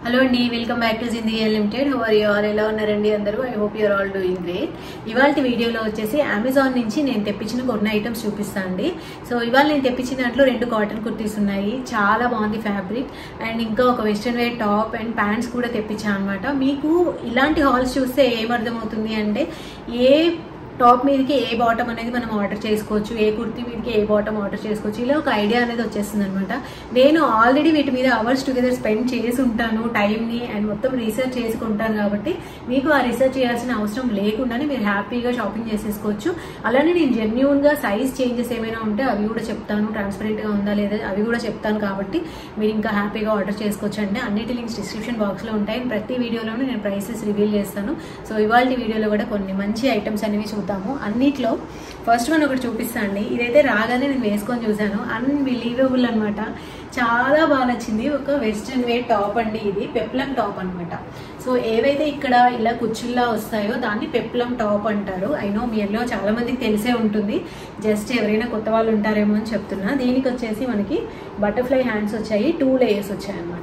hello అండి welcome back to Zindagi limited how're you are ఎలా ఉన్నారండి అందరూ I hope you're all doing great ఇవాళ వీడియోలో వచ్చేసి అమెజాన్ నుంచి నేను తెప్పించిన కొన్ని ఐటమ్స్ చూపిస్తాను అండి సో ఇవాళ నేను తెప్పించిన దాంట్లో రెండు కాటన్ కుర్తీస్ ఉన్నాయి చాలా బాగుంది ఫ్యాబ్రిక్ అండ్ ఇంకా ఒక western wear top and pants కూడా తెప్పించాను అనమాట మీకు ఇలాంటి హాల్స్ చూస్తే ఏమర్థమవుతుంది అంటే ఏ టాప్ మీదకి ఏ బాటమ్ అనేది మనం ఆర్డర్ చేసుకోవచ్చు ఏ కుర్తీ మీదకి ఏ బాటమ్ ఆర్డర్ చేసుకోవచ్చు ఇలా ఒక ఐడియా అనేది వచ్చేస్తుంది అనమాట నేను ఆల్రెడీ వీటి మీద అవర్స్ టుగెదర్ స్పెండ్ చేసి ఉంటాను టైంని అండ్ మొత్తం రీసెర్చ్ చేసుకుంటాను కాబట్టి మీకు ఆ రీసెర్చ్ చేయాల్సిన అవసరం లేకుండానే మీరు హ్యాపీగా షాపింగ్ చేసేసుకోవచ్చు అలానే నేను జెన్యున్గా సైజ్ చేంజెస్ ఏమైనా ఉంటే అవి కూడా చెప్తాను ట్రాన్స్పరెంట్గా ఉందా లేదా అవి కూడా చెప్తాను కాబట్టి మీరు ఇంకా హ్యాపీగా ఆర్డర్ చేసుకోవచ్చు అండి అన్నిటి లింక్స్ డిస్క్రిప్షన్ బాక్స్లో ఉంటాయి ప్రతి వీడియోలోనూ నేను ప్రైసెస్ రివీల్ చేస్తాను సో ఇవాళ వీడియోలో కూడా కొన్ని మంచి ఐటమ్స్ అనేవి చూద్దాము అన్నిట్లో ఫస్ట్ వన్ ఒకటి చూపిస్తాను అండి ఇదైతే రాగానే నేను వేసుకొని చూశాను అన్బిలీవబుల్ అనమాట చాలా బాగా నచ్చింది ఒక వెస్ట్రన్ వేర్ టాప్ అండి ఇది పెప్లం టాప్ అనమాట సో ఏవైతే ఇక్కడ ఇలా కుచ్చుల్లా వస్తాయో దాన్ని పెప్లం టాప్ అంటారు అయినో మీలో చాలా మందికి తెలిసే ఉంటుంది జస్ట్ ఎవరైనా కొత్త వాళ్ళు ఉంటారేమో అని చెప్తున్నా దీనికి వచ్చేసి మనకి బటర్ఫ్లై హ్యాండ్స్ వచ్చాయి టూ లేయర్స్ వచ్చాయి అనమాట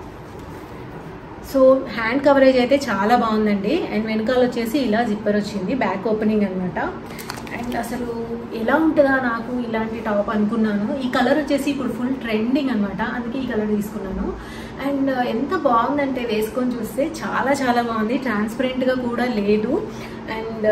సో హ్యాండ్ కవరేజ్ అయితే చాలా బాగుందండి అండ్ వెనకాల వచ్చేసి ఇలా జిప్పర్ వచ్చింది బ్యాక్ ఓపెనింగ్ అనమాట అండ్ అసలు ఎలా ఉంటుందా నాకు ఇలాంటి టాప్ అనుకున్నాను ఈ కలర్ వచ్చేసి ఇప్పుడు ఫుల్ ట్రెండింగ్ అనమాట అందుకే ఈ కలర్ తీసుకున్నాను అండ్ ఎంత బాగుందంటే వేసుకొని చూస్తే చాలా చాలా బాగుంది ట్రాన్స్పరెంట్గా కూడా లేదు అండ్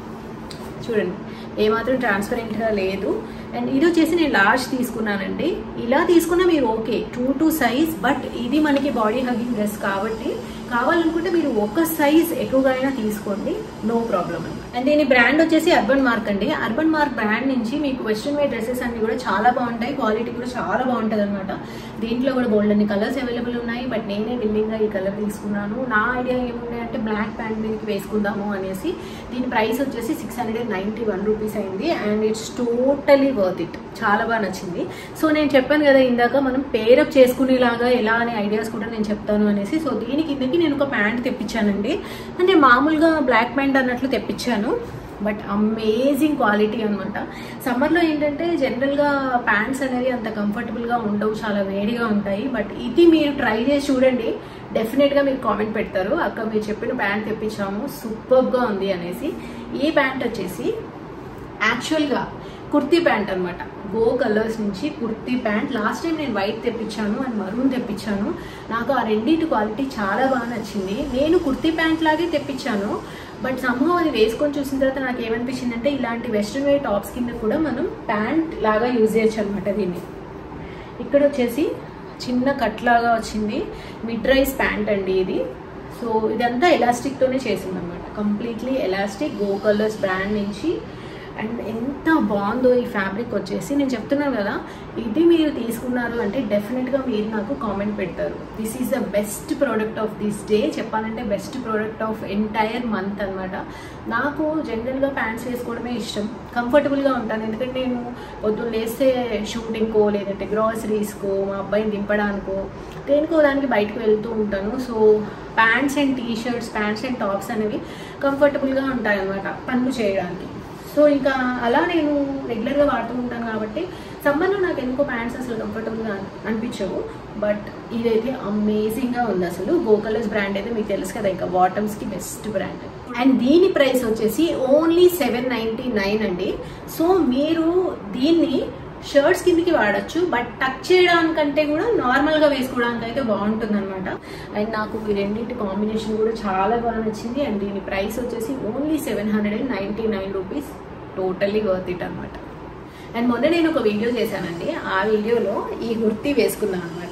చూడండి ఏమాత్రం ట్రాన్స్పరెంట్గా లేదు అండ్ ఇది వచ్చేసి నేను లార్జ్ తీసుకున్నానండి ఇలా తీసుకున్నా మీరు okay two to size but ఇది మనకి బాడీ హగ్గింగ్ డ్రెస్ కాబట్టి కావాలనుకుంటే మీరు ఒక సైజ్ ఎక్కువగా అయినా తీసుకోండి నో ప్రాబ్లం అండ్ దీని బ్రాండ్ వచ్చేసి అర్బన్ మార్క్ అండి అర్బన్ మార్క్ బ్రాండ్ నుంచి మీకు వెస్ట్రన్ వేర్ డ్రెస్సెస్ అన్ని కూడా చాలా బాగుంటాయి క్వాలిటీ కూడా చాలా బాగుంటుంది అనమాట దీంట్లో కూడా బోల్డ్ అన్ని కలర్స్ అవైలబుల్ ఉన్నాయి బట్ నేనే విల్లింగ్గా ఈ కలర్ తీసుకున్నాను నా ఐడియా ఏముంది అంటే బ్లాక్ ప్యాంట్ మీదకి వేసుకుందాము అనేసి దీని ప్రైస్ వచ్చేసి six hundred and ninety one rupees అయింది and it's totally worth it చాలా బాగా నచ్చింది సో నేను చెప్పాను కదా ఇందాక మనం పేరప్ చేసుకునేలాగా ఎలా అనే ఐడియాస్ కూడా నేను చెప్తాను అనేసి సో దీని కిందకి నేను ఒక ప్యాంట్ తెప్పించానండి అంటే మామూలుగా బ్లాక్ ప్యాంట్ అన్నట్లు తెప్పించాను బట్ అమేజింగ్ క్వాలిటీ అనమాట సమ్మర్లో ఏంటంటే జనరల్గా ప్యాంట్స్ అనేవి అంత కంఫర్టబుల్గా ఉండవు చాలా వేడిగా ఉంటాయి బట్ ఇది మీరు ట్రై చేసి చూడండి డెఫినెట్గా మీరు కామెంట్ పెడతారు అక్క మీరు చెప్పిన ప్యాంట్ తెప్పించాము సూపర్గా ఉంది అనేసి ఈ ప్యాంట్ వచ్చేసి యాక్చువల్గా కుర్తీ ప్యాంట్ అనమాట గో కలర్స్ నుంచి కుర్తీ ప్యాంట్ లాస్ట్ టైం నేను వైట్ తెప్పించాను అండ్ మరూన్ తెప్పించాను నాకు ఆ రెండింటి క్వాలిటీ చాలా బాగా నచ్చింది నేను కుర్తీ ప్యాంట్ లాగే తెప్పించాను బట్ సంభవం అది వేసుకొని చూసిన తర్వాత నాకు ఏమనిపించింది అంటే ఇలాంటి వెస్ట్రన్ వేర్ టాప్స్ కింద కూడా మనం ప్యాంట్ లాగా యూజ్ చేయొచ్చు అనమాట దీన్ని ఇక్కడ వచ్చేసి చిన్న కట్ లాగా వచ్చింది మిడ్ రైస్ ప్యాంట్ అండి ఇది సో ఇదంతా ఎలాస్టిక్తోనే చేసింది అనమాట completely elastic Go Colors brand నుంచి అండ్ ఎంత బాగుందో ఈ ఫ్యాబ్రిక్ వచ్చేసి నేను చెప్తున్నాను కదా ఇది మీరు తీసుకున్నారు అంటే డెఫినెట్గా మీరు నాకు కామెంట్ పెడతారు this is the best product of this day చెప్పాలంటే best product of entire month అనమాట నాకు జనరల్గా ప్యాంట్స్ వేసుకోవడమే ఇష్టం కంఫర్టబుల్గా ఉంటాను ఎందుకంటే నేను పొద్దున్న లేస్తే షూటింగ్కో లేదంటే గ్రాసరీస్కో మా అబ్బాయిని దింపడానికో దేనికో దానికి బయటకు వెళ్తూ ఉంటాను so pants and T shirts pants and tops అనేవి కంఫర్టబుల్గా ఉంటాయి అనమాట పనులు చేయడానికి సో ఇంకా అలా నేను రెగ్యులర్గా వాడుతూ ఉంటాను కాబట్టి సమ్మర్లో నాకు ఎందుకో ప్యాంట్స్ అసలు కంఫర్టబుల్గా అనిపించవు బట్ ఇదైతే అమేజింగ్గా ఉంది అసలు గో కలర్స్ బ్రాండ్ అయితే మీకు తెలుసు కదా ఇంకా బాటమ్స్కి బెస్ట్ బ్రాండ్ అండ్ దీని ప్రైస్ వచ్చేసి ఓన్లీ సెవెన్ నైంటీ నైన్ అండి సో మీరు దీన్ని షర్ట్స్ కిందకి వాడచ్చు బట్ టచ్ చేయడానికంటే కూడా నార్మల్గా వేసుకోవడానికి అయితే బాగుంటుంది అనమాట అండ్ నాకు ఈ రెండింటి కాంబినేషన్ కూడా చాలా బాగా నచ్చింది అండ్ దీని ప్రైస్ వచ్చేసి only seven hundred and ninety nine rupees totally worth it అనమాట అండ్ మొన్న నేను ఒక వీడియో చేశానండి ఆ వీడియోలో ఈ కుర్తీ వేసుకున్నాను అనమాట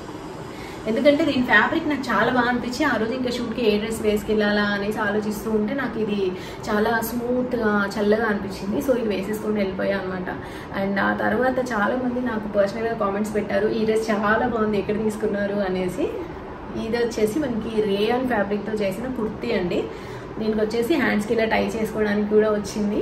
ఎందుకంటే దీని ఫ్యాబ్రిక్ నాకు చాలా బాగా అనిపించి ఆ రోజు ఇంకా షూట్కి ఏ డ్రెస్ వేసుకెళ్ళాలా అనేసి ఆలోచిస్తూ ఉంటే నాకు ఇది చాలా స్మూత్గా చల్లగా అనిపించింది సో ఇది వేసేసుకొని వెళ్ళిపోయా అనమాట అండ్ ఆ తర్వాత చాలా మంది నాకు పర్సనల్గా కామెంట్స్ పెట్టారు ఈ డ్రెస్ చాలా బాగుంది ఎక్కడ తీసుకున్నారు అనేసి ఇది వచ్చేసి మనకి రేయన్ ఫ్యాబ్రిక్తో చేసిన కుర్తీ అండి దీనికి వచ్చేసి హ్యాండ్స్కి ఇలా టై చేసుకోవడానికి కూడా వచ్చింది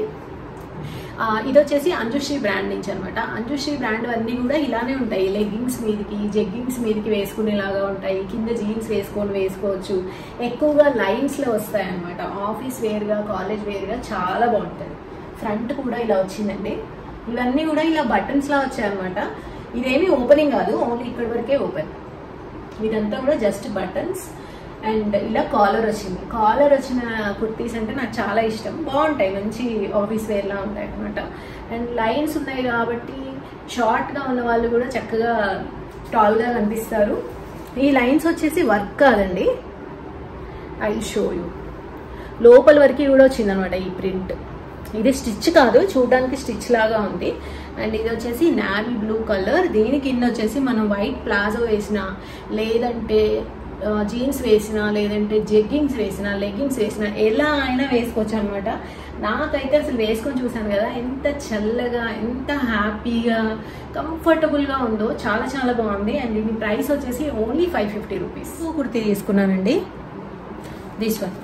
ఇది వచ్చేసి అంజుశ్రీ బ్రాండ్ నుంచి అనమాట అంజుశ్రీ బ్రాండ్ అన్నీ కూడా ఇలానే ఉంటాయి లెగ్గింగ్స్ మీదకి జెగ్గింగ్స్ మీదకి వేసుకునేలాగా ఉంటాయి కింద జీన్స్ వేసుకొని వేసుకోవచ్చు ఎక్కువగా లైన్స్లో వస్తాయి అనమాట ఆఫీస్ వేర్గా కాలేజ్ వేర్గా చాలా బాగుంటుంది ఫ్రంట్ కూడా ఇలా వచ్చిందండి ఇవన్నీ కూడా ఇలా బటన్స్లా వచ్చాయన్నమాట ఇదేమి ఓపెనింగ్ కాదు ఓన్లీ ఇక్కడి వరకే ఓపెన్ ఇదంతా కూడా జస్ట్ బటన్స్ అండ్ ఇలా కాలర్ వచ్చింది కాలర్ వచ్చిన కుర్తీస్ అంటే నాకు చాలా ఇష్టం బాగుంటాయి మంచి ఆఫీస్ వేర్లా ఉంటాయి అనమాట అండ్ లైన్స్ ఉన్నాయి కాబట్టి షార్ట్గా ఉన్న వాళ్ళు కూడా చక్కగా టాల్గా కనిపిస్తారు ఈ లైన్స్ వచ్చేసి వర్క్ కాదండి ఐ షో యూ లోపల వరకు కూడా వచ్చిందనమాట ఈ ప్రింట్ ఇది స్టిచ్ కాదు చూడడానికి స్టిచ్ లాగా ఉంది అండ్ ఇది వచ్చేసి నావీ బ్లూ కలర్ దీని కింద వచ్చేసి మనం వైట్ ప్లాజో వేసిన లేదంటే జీన్స్ వేసిన లేదంటే జెగ్గింగ్స్ వేసిన లెగ్గింగ్స్ వేసిన ఎలా అయినా వేసుకోవచ్చు అనమాట నాకైతే అసలు వేసుకొని చూసాను కదా ఎంత చల్లగా ఎంత హ్యాపీగా కంఫర్టబుల్గా ఉందో చాలా చాలా బాగుంది అండ్ దీని ప్రైస్ వచ్చేసి only five fifty rupees kurti తీసుకున్నానండి దిస్ వన్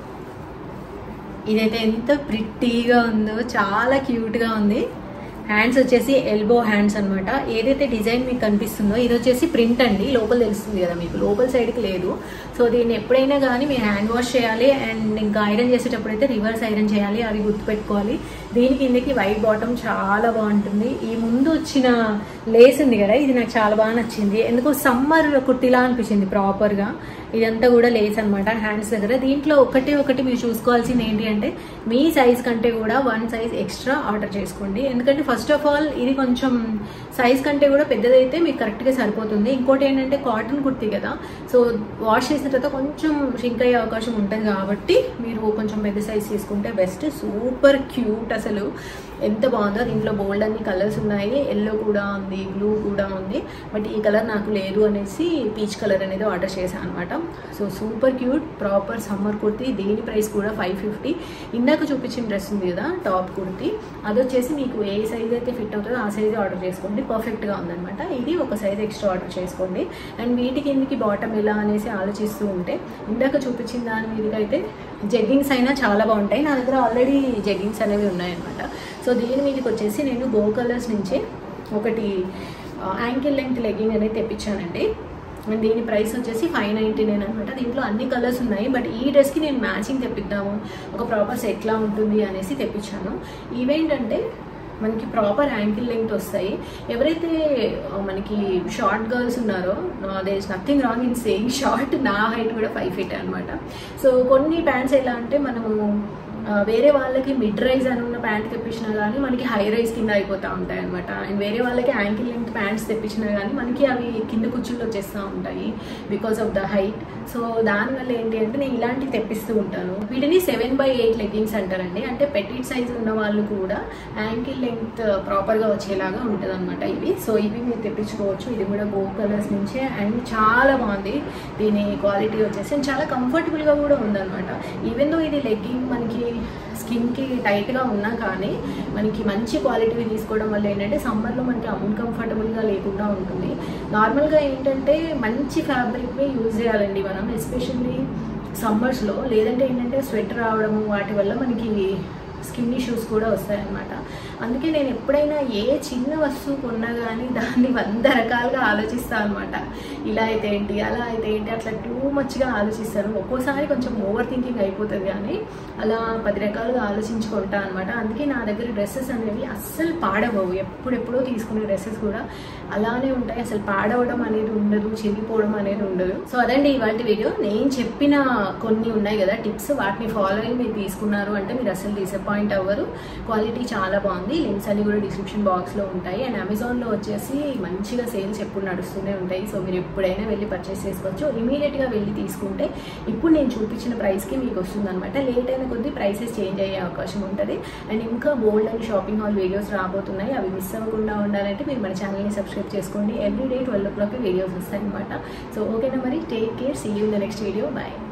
ఇదైతే ఎంత ప్రిట్టీగా ఉందో చాలా క్యూట్గా ఉంది హ్యాండ్స్ వచ్చేసి ఎల్బో హ్యాండ్స్ అనమాట ఏదైతే డిజైన్ మీకు కనిపిస్తుందో ఇది వచ్చేసి ప్రింట్ అండి లోపల తెలుస్తుంది కదా మీకు లోపల సైడ్కి లేదు సో దీన్ని ఎప్పుడైనా కానీ మీరు హ్యాండ్ వాష్ చేయాలి అండ్ ఇంకా ఐరన్ చేసేటప్పుడు అయితే రివర్స్ ఐరన్ చేయాలి అది గుర్తుపెట్టుకోవాలి దీని కిందకి వైట్ బాటమ్ చాలా బాగుంటుంది ఈ ముందు వచ్చిన లేస్ ఉంది కదా ఇది నాకు చాలా బాగా నచ్చింది ఎందుకో సమ్మర్ కుర్తిలా అనిపించింది ప్రాపర్గా ఇదంతా కూడా లేస్ అనమాట హ్యాండ్స్ దగ్గర దీంట్లో ఒకటి ఒకటి మీరు చూసుకోవాల్సింది ఏంటి అంటే మీ సైజ్ కంటే కూడా వన్ సైజ్ ఎక్స్ట్రా ఆర్డర్ చేసుకోండి ఎందుకంటే ఫస్ట్ ఆఫ్ ఆల్ ఇది కొంచెం సైజ్ కంటే కూడా పెద్దదైతే మీకు కరెక్ట్గా సరిపోతుంది ఇంకోటి ఏంటంటే కాటన్ కుర్తీ కదా సో వాష్ చేసిన తర్వాత కొంచెం షింక్ అయ్యే అవకాశం ఉంటుంది కాబట్టి మీరు కొంచెం పెద్ద సైజ్ తీసుకుంటే బెస్ట్ సూపర్ క్యూట్ అసలు ఎంత బాగుందో దీంట్లో బోల్డ్ అన్ని కలర్స్ ఉన్నాయి ఎల్లో కూడా ఉంది బ్లూ కూడా ఉంది బట్ ఈ కలర్ నాకు లేదు అనేసి పీచ్ కలర్ అనేది ఆర్డర్ చేశాను అనమాట so super cute proper summer kurti దీని ప్రైస్ కూడా ఫైవ్ ఫిఫ్టీ ఇందాక చూపించిన డ్రెస్ ఉంది కదా టాప్ కుర్తీ అది వచ్చేసి మీకు ఏ సైజ్ అయితే ఫిట్ అవుతుందో ఆ సైజ్ ఆర్డర్ చేసుకోండి పర్ఫెక్ట్గా ఉందన్నమాట ఇది ఒక సైజ్ ఎక్స్ట్రా ఆర్డర్ చేసుకోండి అండ్ వీటి కిందకి బాటమ్ ఎలా అనేసి ఆలోచిస్తూ ఉంటే ఇందాక చూపించిన దాని మీదకి అయితే జెగ్గింగ్స్ అయినా చాలా బాగుంటాయి నా దగ్గర ఆల్రెడీ జెగ్గింగ్స్ అనేవి ఉన్నాయన్నమాట సో దీని మీదకి వచ్చేసి నేను గో కలర్స్ నుంచే ఒకటి యాంకిల్ లెంగ్త్ లెగ్గింగ్ అనేది తెప్పించానండి అండ్ దీని ప్రైస్ వచ్చేసి ఫైవ్ నైంటీ నైన్ అనమాట దీంట్లో అన్ని కలర్స్ ఉన్నాయి బట్ ఈ డ్రెస్కి నేను మ్యాచింగ్ తెప్పిద్దాము ఒక ప్రాపర్ సెట్లా ఉంటుంది అనేసి తెప్పించాను ఇవేంటంటే మనకి ప్రాపర్ యాంకిల్ లెంగ్త్ వస్తాయి ఎవరైతే ఆ, మనకి షార్ట్ గర్ల్స్ ఉన్నారో there is nothing wrong in saying short నా హైట్ కూడా ఫైవ్ ఫీట్ అనమాట సో కొన్ని ప్యాంట్స్ ఎలా అంటే మనము ఆ, వేరే వాళ్ళకి మిడ్ రైజ్ అని ఉన్న ప్యాంట్ తెప్పించినా కానీ మనకి హై రైజ్ కింద అయిపోతూ ఉంటాయి అనమాట అండ్ వేరే వాళ్ళకి యాంకిల్ లెంత్ ప్యాంట్స్ తెప్పించినా కానీ మనకి అవి కింద కుచ్చుల్లో వచ్చేస్తూ ఉంటాయి because of the height so దానివల్ల ఏంటి అంటే నేను ఇలాంటివి తెప్పిస్తూ ఉంటాను వీటిని సెవెన్ బై ఎయిట్ లెగ్గింగ్స్ అంటారండి అంటే పెటిట్ సైజ్ ఉన్న వాళ్ళు కూడా యాంకిల్ లెంత్ ప్రాపర్గా వచ్చేలాగా ఉంటుంది అనమాట ఇవి సో ఇవి మీరు తెప్పించుకోవచ్చు ఇది కూడా గో కలర్స్ నుంచే అండ్ చాలా బాగుంది దీని క్వాలిటీ వచ్చేసి and చాలా కంఫర్టబుల్గా కూడా ఉందన్నమాట ఈవెన్ దో ఇది లెగ్గింగ్ మనకి స్కిన్కి టైట్గా ఉన్నా కానీ మనకి మంచి క్వాలిటీ తీసుకోవడం వల్ల ఏంటంటే సమ్మర్లో మనకి అన్కంఫర్టబుల్గా లేకుండా ఉంటుంది నార్మల్గా ఏంటంటే మంచి ఫ్యాబ్రిక్ని యూజ్ చేయాలండి మనం ఎస్పెషల్లీ సమ్మర్స్లో లేదంటే ఏంటంటే స్వెట్ రావడము వాటి వల్ల మనకి స్కిన్ ఇష్యూస్ కూడా వస్తాయన్నమాట అందుకే నేను ఎప్పుడైనా ఏ చిన్న వస్తువు కొన్నా కానీ దాన్ని వంద రకాలుగా ఆలోచిస్తాను అనమాట ఇలా అయితే ఏంటి అలా అయితే ఏంటి అట్లా టూ మచ్గా ఆలోచిస్తాను ఒక్కోసారి కొంచెం ఓవర్ థింకింగ్ అయిపోతుంది కానీ అలా పది రకాలుగా ఆలోచించుకుంటా అనమాట అందుకే నా దగ్గర డ్రెస్సెస్ అనేవి అస్సలు పాడవవు ఎప్పుడెప్పుడో తీసుకునే డ్రెస్సెస్ కూడా అలానే ఉంటాయి అసలు పాడవడం అనేది ఉండదు చిరిగిపోవడం అనేది ఉండదు సో అదండి ఇవాళ వీడియో నేను చెప్పిన కొన్ని ఉన్నాయి కదా టిప్స్ వాటిని ఫాలో అయ్యి మీరు తీసుకున్నారు అంటే మీరు అసలు డిసప్పాయింట్ అవ్వరు క్వాలిటీ చాలా బాగుంది లింక్స్ అన్ని కూడా డిస్క్రిప్షన్ బాక్స్లో ఉంటాయి అండ్ అమెజాన్లో వచ్చేసి మంచిగా సేల్స్ ఎప్పుడు నడుస్తూనే ఉంటాయి సో మీరు ఎప్పుడైనా వెళ్ళి పర్చేస్ చేసుకోవచ్చు ఇమీడియట్గా వెళ్ళి తీసుకుంటే ఇప్పుడు నేను చూపించిన ప్రైస్కి మీకు వస్తుంది అనమాట లేట్ అయిన కొద్దీ ప్రైసెస్ చేంజ్ అయ్యే అవకాశం ఉంటుంది అండ్ ఇంకా gold and shopping haul videos రాబోతున్నాయి అవి మిస్ అవ్వకుండా ఉండాలంటే మీరు మన ఛానల్ని సబ్స్క్రైబ్ చేసుకోండి every day twelve o'clock videos వస్తాయి అనమాట సో ఓకేనా మరి take care see you in the next video bye